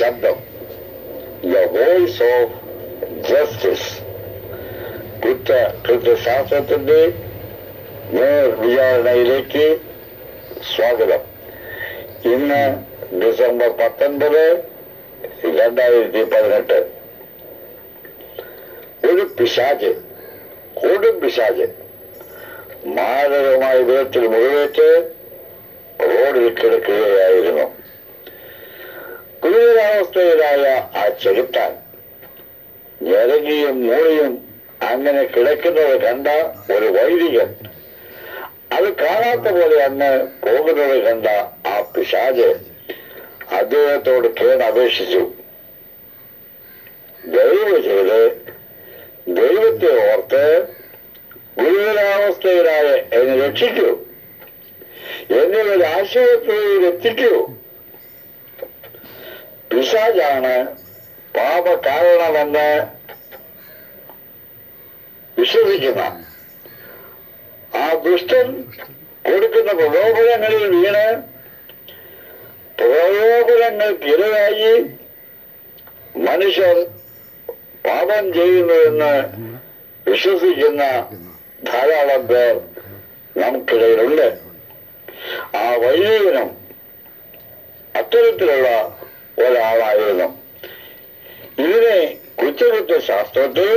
ശബ്ദം the voice of justice കുറ്റ കൃത്യശാസ്ത്രത്തിന്റെ നേർ വിചാരണയിലേക്ക് സ്വാഗതം ഇന്ന് ഡിസംബർ പത്തൊൻപത് രണ്ടായിരത്തി പതിനെട്ട് ഒരു പിശാച് കൊടും പിശാച് മാരകമായ വിധത്തിൽ മുഴുവേറ്റ് റോഡിൽ കിടക്കുകയായിരുന്നു ഗുരുതരാവസ്ഥയിലായ ആ ചെകുത്താൻ ഞരങ്ങിയും മൂളിയും അങ്ങനെ കിടക്കുന്നത് കണ്ട ഒരു വൈദികൻ അത് കാണാത്ത പോലെ അന്ന് പോകുന്നത് കണ്ട ആ പിശാജ് അദ്ദേഹത്തോട് കേണപേക്ഷിച്ചു ദയവ് ചെയ്ത് ദൈവത്തെ ഓർത്ത് ഗുരുതരാവസ്ഥയിലായ എന്നെ രക്ഷിക്കൂ എന്നെ ഒരു ആശുപത്രിയിൽ എത്തിക്കൂ പിശാജാണ് പാപകാരണമെന്ന് വിശ്വസിക്കുന്ന ആ ദുഷ്ടൻ കൊടുക്കുന്ന പ്രലോഭനങ്ങളിൽ വീണ് പ്രലോഭനങ്ങൾക്കിരയായി മനുഷ്യർ പാപം ചെയ്യുന്നുവെന്ന് വിശ്വസിക്കുന്ന ധാരാളം പേർ നമുക്കിടയിലുണ്ട് ആ വൈദികനും അത്തരത്തിലുള്ള ഒരാളായിരുന്നു ഇതിനെ കുറ്റകൃത്യ ശാസ്ത്രത്തിൽ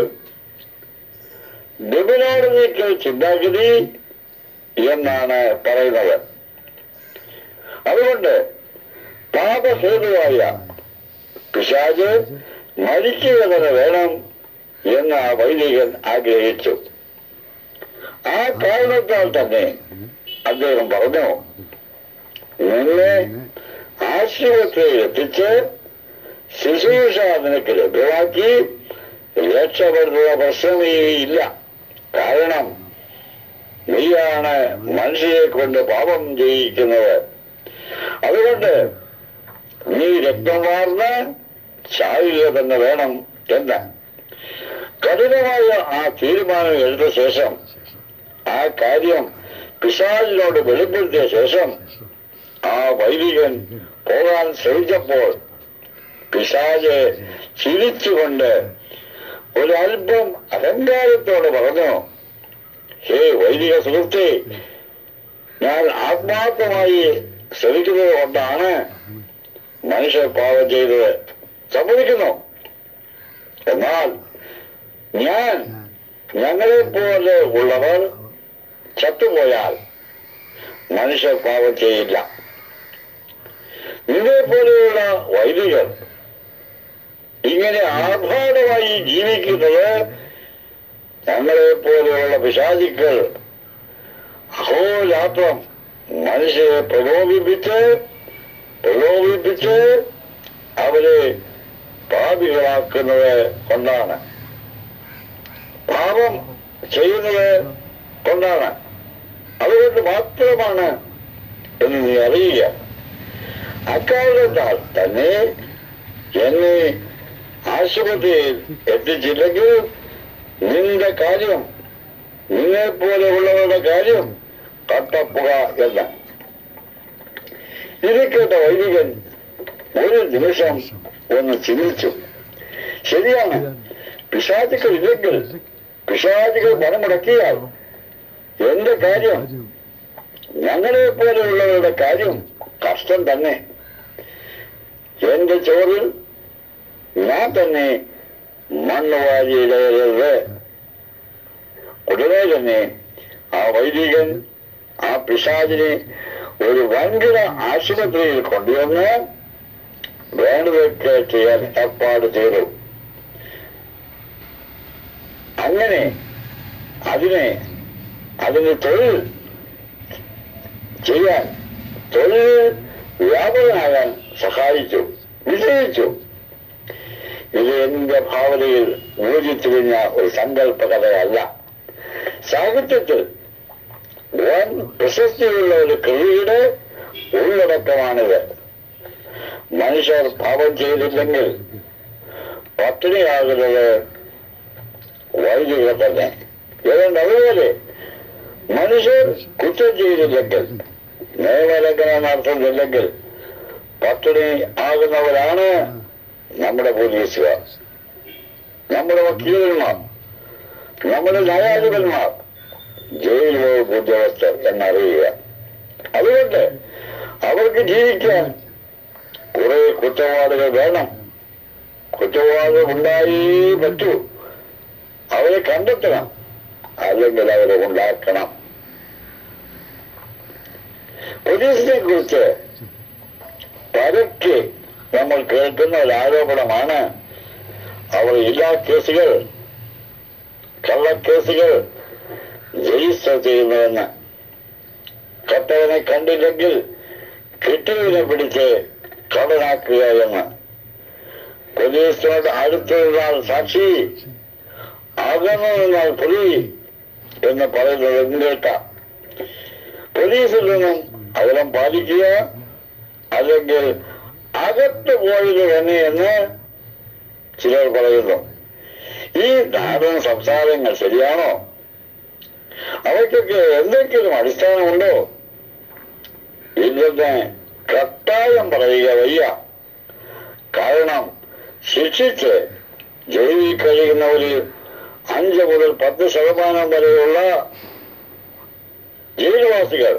ഡെമിനോളജിക്കൽ ചിന്താഗതി എന്നാണ് പറയുന്നത് അതുകൊണ്ട് പാപഹേതുവായ പിശാജ് മരിക്കുക തന്നെ വേണം എന്ന് ആ വൈദികൻ ആഗ്രഹിച്ചു ആ കാരണത്താൽ തന്നെ അദ്ദേഹം പറഞ്ഞു നിന്നെ ആശുപത്രിയിൽ എത്തിച്ച് ശുശ്രൂഷ നിനക്ക് ലഭ്യമാക്കി രക്ഷപ്പെടുന്ന പ്രശ്നമേ ഇല്ല കാരണം നീയാണ് മനുഷ്യരെ കൊണ്ട് പാപം ചെയ്യിക്കുന്നത് അതുകൊണ്ട് നീ രക്തം വാർന്ന് ചായുക തന്നെ വേണം എന്ന് കഠിനമായ ആ തീരുമാനം എടുത്ത ശേഷം ആ കാര്യം പിശാലിനോട് വെളിപ്പെടുത്തിയ ശേഷം ആ വൈദികൻ പോകാൻ ശ്രമിച്ചപ്പോൾ പിശാജ് ചിരിച്ചുകൊണ്ട് ഒരല്പം അഹങ്കാരത്തോട് പറഞ്ഞു ഹേ വൈദിക സുഹൃത്തെ ഞാൻ ആത്മാർത്ഥമായി ശ്രമിക്കുന്നത് കൊണ്ടാണ് മനുഷ്യർ പാപം ചെയ്തത് സമ്മതിക്കുന്നു എന്നാൽ ഞാൻ ഞങ്ങളെ പോലെ ഉള്ളവർ ചത്തുപോയാൽ മനുഷ്യർ പാപം ചെയ്യില്ല നിന്നെ പോലെയുള്ള വൈദികർ ഇങ്ങനെ ആർഭാടമായി ജീവിക്കുന്നത് ഞങ്ങളെ പോലെയുള്ള പിശാചിക്കൾ അഹോരാത്രം മനുഷ്യരെ പ്രലോഭിപ്പിച്ച് പ്രലോഭിപ്പിച്ച് അവരെ പാപികളാക്കുന്നത് കൊണ്ടാണ് പാപം ചെയ്യുന്നത് കൊണ്ടാണ് അതുകൊണ്ട് മാത്രമാണ് എന്ന് നീ അറിയുക അക്കാരണത്താൽ തന്നെ എന്നെ ആശുപത്രിയിൽ എത്തിച്ചില്ലെങ്കിൽ നിന്റെ കാര്യം നിന്നെ പോലെയുള്ളവരുടെ കാര്യം കട്ടപ്പുക എന്ന് ഇത് കേട്ട വൈദികൻ ഒരു നിമിഷം ഒന്ന് ചിന്തിച്ചു ശരിയാണ് പിശാചുക്കൾ ഇല്ലെങ്കിൽ പിശാചുകൾ പണം മുടക്കിയാൽ എന്റെ കാര്യം ഞങ്ങളെ പോലെയുള്ളവരുടെ കാര്യം കഷ്ടം തന്നെ എന്റെ ചോറിൽ ഞാൻ തന്നെ മണ്ണ് വാരിയിടരുത് ഉടനെ തന്നെ ആ വൈദികൻ ആ പിശാചിനെ ഒരു വൻകിട ആശുപത്രിയിൽ കൊണ്ടുവന്ന് വേണ്ടതൊക്കെ ചെയ്യാൻ ഏർപ്പാട് ചെയ്തു അങ്ങനെ അതിനെ അതിന് തൊഴിൽ ചെയ്യാൻ തൊഴിൽ വ്യാപകനാകാൻ സഹായിച്ചു വിജയിച്ചു ഇത് എന്റെ ഭാവനയിൽ ഊർജിത്തിരിഞ്ഞ ഒരു സങ്കല്പ കഥയല്ല സാഹിത്യത്തിൽ വൻ പ്രശസ്തിയുള്ള ഒരു കൃതിയുടെ ഉള്ളടക്കമാണിത് മനുഷ്യർ പാപം ചെയ്തില്ലെങ്കിൽ പട്ടിണിയാകുന്നത് വൈദികർ തന്നെ ഏതാണ്ട് അതുപോലെ മനുഷ്യർ കുറ്റം ചെയ്തില്ലെങ്കിൽ നിയമലംഘനം നടത്തുന്നില്ലെങ്കിൽ പട്ടിണി ആകുന്നവരാണ് നമ്മുടെ പോലീസുകാർ നമ്മുടെ വക്കീലന്മാർ നമ്മുടെ ന്യായാധിപന്മാർ ജയിൽ വകുപ്പ് ഉദ്യോഗസ്ഥർ എന്നറിയുക അതുകൊണ്ട് അവർക്ക് ജീവിക്കാൻ കുറെ കുറ്റവാളികൾ വേണം കുറ്റവാളികൾ ഉണ്ടായേ പറ്റൂ അവരെ കണ്ടെത്തണം അല്ലെങ്കിൽ അവരെ ഉണ്ടാക്കണം പോലീസിനെ കുറിച്ച് പരക്കെ നമ്മൾ കേൾക്കുന്ന ഒരു ആരോപണമാണ് അവർ എല്ലാ കേസുകൾ കള്ളക്കേസുകൾ രജിസ്റ്റർ ചെയ്യുന്നതെന്ന് കട്ടവനെ കണ്ടില്ലെങ്കിൽ കിട്ടിയതിനെ പിടിച്ച് കടനാക്കുക എന്ന് പോലീസിനോട് അടുത്തു നിന്നാൽ സാക്ഷി അകന്നു നിന്നാൽ പ്രതി എന്ന് പറയുന്നത് കേൾക്കാം പോലീസിൽ നിന്നും അകലം പാലിക്കുക അല്ലെങ്കിൽ അകത്ത് പോയത് തന്നെ എന്ന് ചിലർ പറയുന്നു ഈ നാടൻ സംസാരങ്ങൾ ശരിയാണോ അവയ്ക്കൊക്കെ എന്തെങ്കിലും അടിസ്ഥാനമുണ്ടോ ഇല്ലെന്ന് കട്ടായം പറയുക വയ്യ കാരണം ശിക്ഷിച്ച് ജയിലിൽ കഴിയുന്നവര് അഞ്ച് മുതൽ പത്ത് ശതമാനം വരെയുള്ള ജയിൽവാസികൾ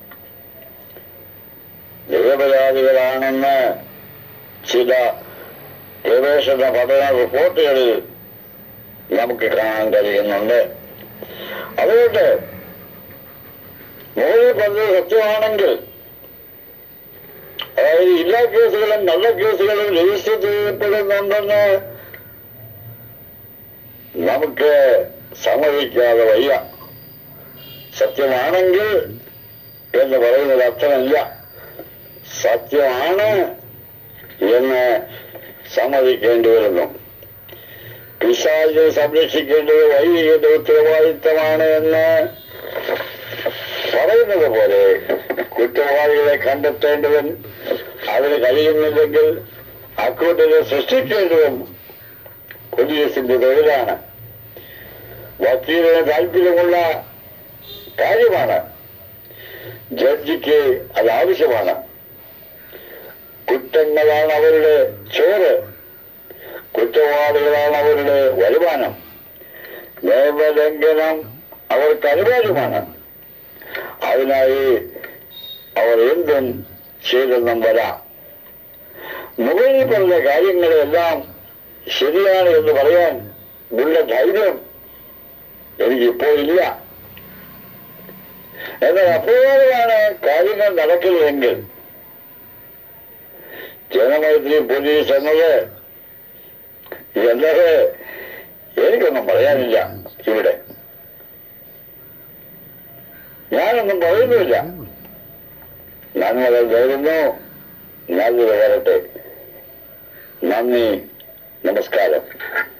നിരപരാധികളാണെന്ന് ചില ഗവേഷണ പഠന റിപ്പോർട്ടുകളിൽ നമുക്ക് കാണാൻ കഴിയുന്നുണ്ട് അതുകൊണ്ട് മോദി പറഞ്ഞത് സത്യമാണെങ്കിൽ അതായത് എല്ലാ കേസുകളും നല്ല കേസുകളും രജിസ്റ്റർ ചെയ്യപ്പെടുന്നുണ്ടെന്ന് നമുക്ക് സമ്മതിക്കാതെ വയ്യ സത്യമാണെങ്കിൽ എന്ന് പറയുന്നത് അർത്ഥമില്ല സത്യമാണ് എന്ന് സമ്മതിക്കേണ്ടി വരുന്നു പിശാചിനെ സംരക്ഷിക്കേണ്ടത് വൈദികന്റെ ഉത്തരവാദിത്തമാണ് എന്ന് പറയുന്നത് പോലെ കുറ്റവാളികളെ കണ്ടെത്തേണ്ടതും അതിന് കഴിയുന്നില്ലെങ്കിൽ അക്കൂട്ടരെ സൃഷ്ടിക്കേണ്ടതും പോലീസിന്റെ തൊഴിലാണ് വക്കീലിന് താല്പര്യമുള്ള കാര്യമാണ് ജഡ്ജിക്ക് അത് ആവശ്യമാണ് കുറ്റങ്ങളാണ് അവരുടെ ചോറ് കുറ്റവാളികളാണ് അവരുടെ വരുമാനം നിയമലംഘനം അവർക്ക് അനിവാര്യമാണ് അതിനായി അവർ എന്തും ചെയ്തെന്നും വരാം മുകളിൽ പറഞ്ഞ കാര്യങ്ങളെല്ലാം ശരിയാണ് എന്ന് പറയാൻ ഉള്ള ധൈര്യം എനിക്കിപ്പോൾ ഇല്ല എന്നാൽ അപ്രകാരമാണ് കാര്യങ്ങൾ നടക്കുന്നതെങ്കിൽ ജനമൈത്രി പോലീസ് എന്നത് എന്നത് എനിക്കൊന്നും പറയാനില്ല ഇവിടെ ഞാനൊന്നും പറയുന്നില്ല നന്മകൾ നേരുന്നു നല്ലത് വരട്ടെ നന്ദി നമസ്കാരം